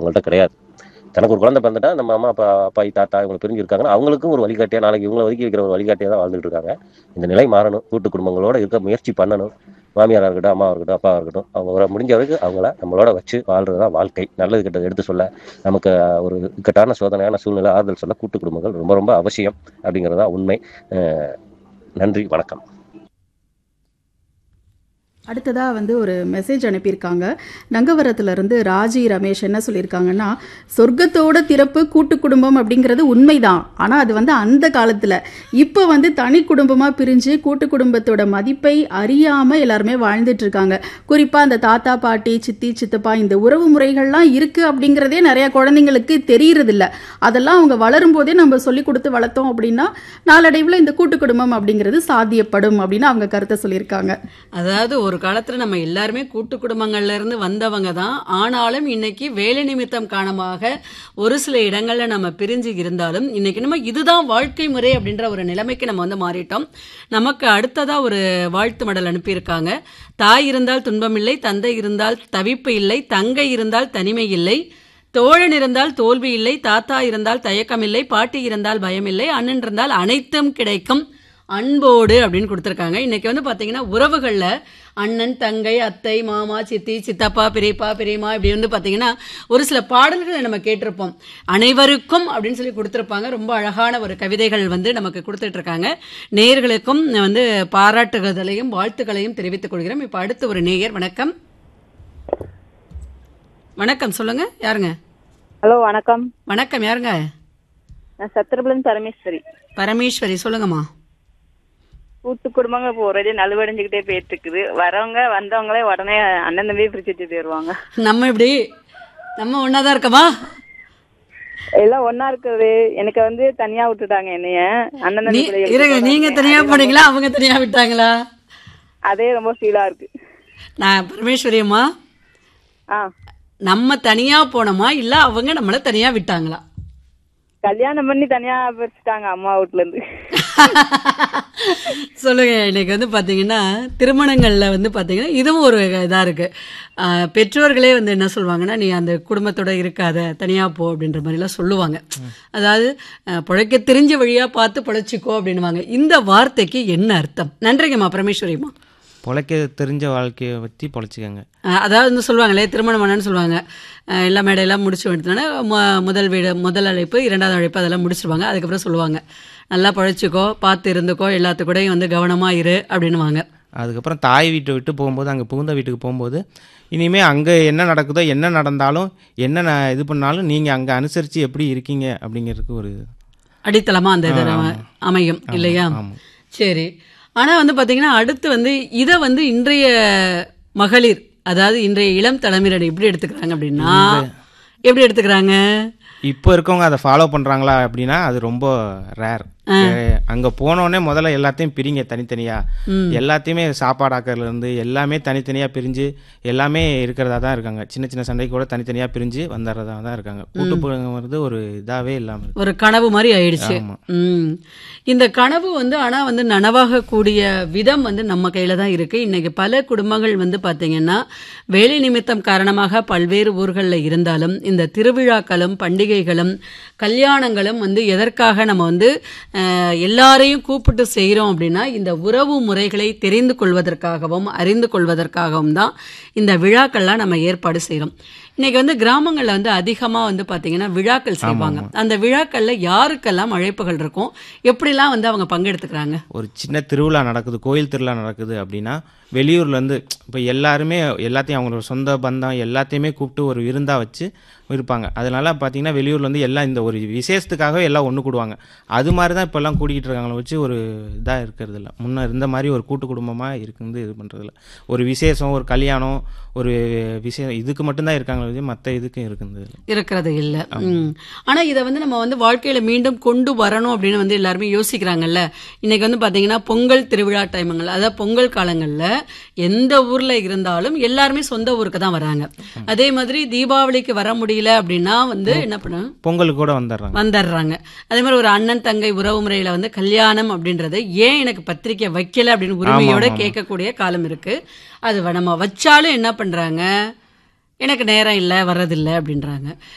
அவங்கள்ட்ட கிடையாது தனக்கு ஒரு குழந்தை பிறந்துட்டா நம்ம அம்மா அப்பா அப்பாய் தாத்தா இவங்க பிரிஞ்சு இருக்காங்கன்னா அவங்களுக்கும் ஒரு வழிகாட்டியா நாளைக்கு இவங்களை ஒதுக்கி வைக்கிற ஒரு வழிகாட்டியா தான் வாழ்ந்துட்டு இருக்காங்க இந்த நிலை மாறணும் கூட்டு குடும்பங்களோட இருக்க முயற்சி பண்ணணும் மாமியாரா இருக்கட்டும் அம்மாவா இருக்கட்டும் அப்பாவா இருக்கட்டும் அவங்க ஒரு முடிஞ்ச வரைக்கும் அவங்கள நம்மளோட வச்சு வாழ்றது தான் வாழ்க்கை நல்லது கெட்டது எடுத்து சொல்ல நமக்கு ஒரு இக்கட்டான சோதனையான சூழ்நிலை ஆறுதல் சொல்ல கூட்டு குடும்பங்கள் ரொம்ப ரொம்ப அவசியம் அப்படிங்கிறது தான் உண்மை அஹ் நன்றி வணக்கம் அடுத்ததாக வந்து ஒரு மெசேஜ் அனுப்பியிருக்காங்க நங்கவரத்துலேருந்து ராஜி ரமேஷ் என்ன சொல்லியிருக்காங்கன்னா சொர்க்கத்தோட திறப்பு கூட்டு குடும்பம் அப்படிங்கிறது உண்மைதான் ஆனால் அது வந்து அந்த காலத்தில் இப்போ வந்து தனி குடும்பமாக பிரிஞ்சு கூட்டு குடும்பத்தோட மதிப்பை அறியாமல் எல்லாருமே வாழ்ந்துட்டு இருக்காங்க குறிப்பாக அந்த தாத்தா பாட்டி சித்தி சித்தப்பா இந்த உறவு முறைகள்லாம் இருக்குது அப்படிங்கிறதே நிறைய குழந்தைங்களுக்கு தெரியறதில்ல அதெல்லாம் அவங்க வளரும் போதே நம்ம சொல்லி கொடுத்து வளர்த்தோம் அப்படின்னா நாளடைவில் இந்த கூட்டு குடும்பம் அப்படிங்கிறது சாத்தியப்படும் அப்படின்னு அவங்க கருத்தை சொல்லியிருக்காங்க அதாவது ஒரு காலத்துல நம்ம எல்லாருமே கூட்டு குடும்பங்கள்ல இருந்து வந்தவங்க தான் ஆனாலும் இன்னைக்கு வேலை நிமித்தம் காரணமாக ஒரு சில இடங்கள்ல நம்ம பிரிஞ்சு இருந்தாலும் இன்னைக்கு நம்ம இதுதான் வாழ்க்கை முறை அப்படின்ற ஒரு நிலைமைக்கு நம்ம வந்து மாறிட்டோம் நமக்கு அடுத்ததா ஒரு வாழ்த்து மடல் அனுப்பியிருக்காங்க தாய் இருந்தால் துன்பமில்லை தந்தை இருந்தால் தவிப்பு இல்லை தங்கை இருந்தால் தனிமை இல்லை தோழன் இருந்தால் தோல்வி இல்லை தாத்தா இருந்தால் தயக்கம் இல்லை பாட்டி இருந்தால் பயம் இல்லை அண்ணன் இருந்தால் அனைத்தும் கிடைக்கும் அன்போடு அப்படின்னு கொடுத்துருக்காங்க இன்னைக்கு வந்து பாத்தீங்கன்னா உறவுகள்ல அண்ணன் தங்கை அத்தை மாமா சித்தி சித்தப்பா பெரியப்பா பெரியம்மா இப்படி வந்து பாத்தீங்கன்னா ஒரு சில பாடல்களை நம்ம கேட்டிருப்போம் அனைவருக்கும் அப்படின்னு சொல்லி கொடுத்துருப்பாங்க ரொம்ப அழகான ஒரு கவிதைகள் வந்து நமக்கு கொடுத்துட்டு இருக்காங்க நேயர்களுக்கும் வந்து பாராட்டுதலையும் வாழ்த்துக்களையும் தெரிவித்துக் கொள்கிறோம் இப்ப அடுத்து ஒரு நேயர் வணக்கம் வணக்கம் சொல்லுங்க யாருங்க ஹலோ வணக்கம் வணக்கம் யாருங்க நான் சத்திரபுலன் பரமேஸ்வரி பரமேஸ்வரி சொல்லுங்கம்மா கூட்டு குடும்பங்கள் இப்போ ஒரே நலுவடைஞ்சுக்கிட்டே போயிட்டு இருக்குது வரவங்க வந்தவங்களே உடனே அண்ணன் தம்பியே பிரிச்சுட்டு போயிருவாங்க நம்ம இப்படி நம்ம ஒன்னாதான் இருக்கமா எல்லாம் ஒன்னா இருக்குது எனக்கு வந்து தனியா விட்டுட்டாங்க என்னைய அண்ணன் தம்பி நீ- பிள்ளைகள் இருங்க விட்டுட்டாங்க. நீங்க தனியா போனீங்களா அவங்க தனியா விட்டாங்களா அதே ரொம்ப ஃபீலா இருக்கு நான் பரமேஸ்வரி அம்மா ஆ நம்ம தனியா போனோமா இல்ல அவங்க நம்மள தனியா விட்டாங்களா கல்யாணம் பண்ணி தனியா பிரிச்சுட்டாங்க அம்மா வீட்ல இருந்து சொல்லுங்க இன்னைக்கு வந்து பாத்தீங்கன்னா திருமணங்கள்ல வந்து பாத்தீங்கன்னா இதுவும் ஒரு இதா இருக்கு ஆஹ் பெற்றோர்களே வந்து என்ன சொல்லுவாங்கன்னா நீ அந்த குடும்பத்தோட இருக்காத தனியா போ அப்படின்ற மாதிரி எல்லாம் சொல்லுவாங்க அதாவது ஆஹ் பிழைக்க தெரிஞ்ச வழியா பார்த்து பிழைச்சிக்கோ அப்படின்னுவாங்க இந்த வார்த்தைக்கு என்ன அர்த்தம் நன்றிங்கம்மா பரமேஸ்வரிம்மா பொழைக்க தெரிஞ்ச வாழ்க்கையை பற்றி பொழைச்சிக்கங்க அஹ் அதாவது வந்து சொல்லுவாங்களே திருமணம் பண்ணனு சொல்லுவாங்க அஹ் எல்லா மேடையெல்லாம் முடிச்சு விட்டோன்னே முதல் வீடு முதல் அழைப்பு இரண்டாவது அழைப்பு அதெல்லாம் முடிச்சிருவாங்க அதுக்கப்புறம் சொல்லுவாங்க நல்லா பழைச்சிக்கோ பார்த்து இருந்துக்கோ எல்லாத்துக்கூடயும் வந்து கவனமா இரு அப்படின்னுவாங்க அதுக்கப்புறம் தாய் வீட்டை விட்டு போகும்போது அங்கே புகுந்த வீட்டுக்கு போகும்போது இனிமே அங்கே என்ன நடக்குதோ என்ன நடந்தாலும் என்ன ந- இது பண்ணாலும் நீங்கள் அங்கே அனுசரித்து எப்படி இருக்கீங்க அப்படிங்கிறதுக்கு ஒரு அடித்தளமா அந்த இது அமையும் இல்லையா ஆமாம் சரி ஆனா வந்து பாத்தீங்கன்னா அடுத்து வந்து இதை வந்து இன்றைய மகளிர் அதாவது இன்றைய இளம் தலைமுறையினர் எப்படி எடுத்துக்கிறாங்க அப்படின்னா எப்படி எடுத்துக்கிறாங்க இப்போ இருக்கவங்க அதை ஃபாலோ பண்ணுறாங்களா அப்படின்னா அது ரொம்ப ரேர் அங்கே போனோடனே முதல்ல எல்லாத்தையும் பிரிங்க தனித்தனியாக எல்லாத்தையுமே சாப்பாடாக்கறதுல இருந்து எல்லாமே தனித்தனியாக பிரிஞ்சு எல்லாமே இருக்கிறதா தான் இருக்காங்க சின்ன சின்ன சண்டைக்கு கூட தனித்தனியாக பிரிஞ்சு வந்துடுறதா தான் இருக்காங்க கூட்டு வருது ஒரு இதாகவே இல்லாமல் இருக்கு ஒரு கனவு மாதிரி ஆயிடுச்சு ஆமா. ம் இந்த கனவு வந்து ஆனா வந்து நனவாக கூடிய விதம் வந்து நம்ம கையில தான் இருக்கு இன்னைக்கு பல குடும்பங்கள் வந்து பாத்தீங்கன்னா வேலை நிமித்தம் காரணமாக பல்வேறு ஊர்களில் இருந்தாலும் இந்த திருவிழாக்களும் பண்டிகைகளும் கல்யாணங்களும் வந்து எதற்காக நம்ம வந்து அஹ், எல்லாரையும் கூப்பிட்டு செய்கிறோம் அப்படின்னா இந்த உறவு முறைகளை தெரிந்து கொள்வதற்காகவும் அறிந்து கொள்வதற்காகவும் தான் இந்த விழாக்கள்லாம் நம்ம ஏற்பாடு செய்கிறோம் இன்னைக்கு வந்து கிராமங்கள்ல வந்து அதிகமா வந்து பாத்தீங்கன்னா விழாக்கள் செய்வாங்க அந்த விழாக்கள்ல யாருக்கெல்லாம் அழைப்புகள் இருக்கும் எப்படிலாம் வந்து அவங்க பங்கெடுத்துக்கிறாங்க ஒரு சின்ன திருவிழா நடக்குது கோயில் திருவிழா நடக்குது அப்படின்னா வெளியூர்லேருந்து இப்போ எல்லாருமே எல்லாத்தையும் அவங்களோட சொந்த பந்தம் எல்லாத்தையுமே கூப்பிட்டு ஒரு விருந்தாக வச்சு இருப்பாங்க அதனால பார்த்தீங்கன்னா வெளியூர்லேருந்து எல்லாம் இந்த ஒரு விசேஷத்துக்காகவே எல்லாம் ஒன்று கூடுவாங்க அது மாதிரி தான் இப்போல்லாம் கூட்டிகிட்டு இருக்காங்களே வச்சு ஒரு இதாக இருக்கிறது இல்லை முன்ன இருந்த மாதிரி ஒரு கூட்டு குடும்பமாக இருக்குது இது பண்ணுறதில்ல ஒரு விசேஷம் ஒரு கல்யாணம் ஒரு விஷயம் இதுக்கு மட்டும்தான் இருக்காங்களே வச்சு மற்ற இதுக்கும் இருக்குது இருக்கிறது இல்ல ம். ஆனா இதை வந்து நம்ம வந்து வாழ்க்கையில மீண்டும் கொண்டு வரணும் அப்படின்னு வந்து எல்லாருமே யோசிக்கிறாங்கல்ல இன்னைக்கு வந்து பாத்தீங்கன்னா பொங்கல் திருவிழா டைமுங்கள் அதாவது பொங்கல் காலங்கள்ல எந்த ஊர்ல இருந்தாலும் எல்லாருமே சொந்த ஊருக்கு தான் வராங்க அதே மாதிரி தீபாவளிக்கு வர முடியல அப்படின்னா வந்து என்ன பண்ண பொங்கலுக்கு கூட வந்துடுறாங்க வந்துடுறாங்க அதே மாதிரி ஒரு அண்ணன் தங்கை உறவு முறையில வந்து கல்யாணம் அப்படின்றது ஏன் எனக்கு பத்திரிக்கை வைக்கல அப்படின்னு உரிமையோட ஆமா. கேட்கக்கூடிய காலம் இருக்கு அது வ- நம்ம வச்சாலும் என்ன பண்றாங்க எனக்கு நேரம் இல்லை வர்றதில்லை அப்படின்றாங்க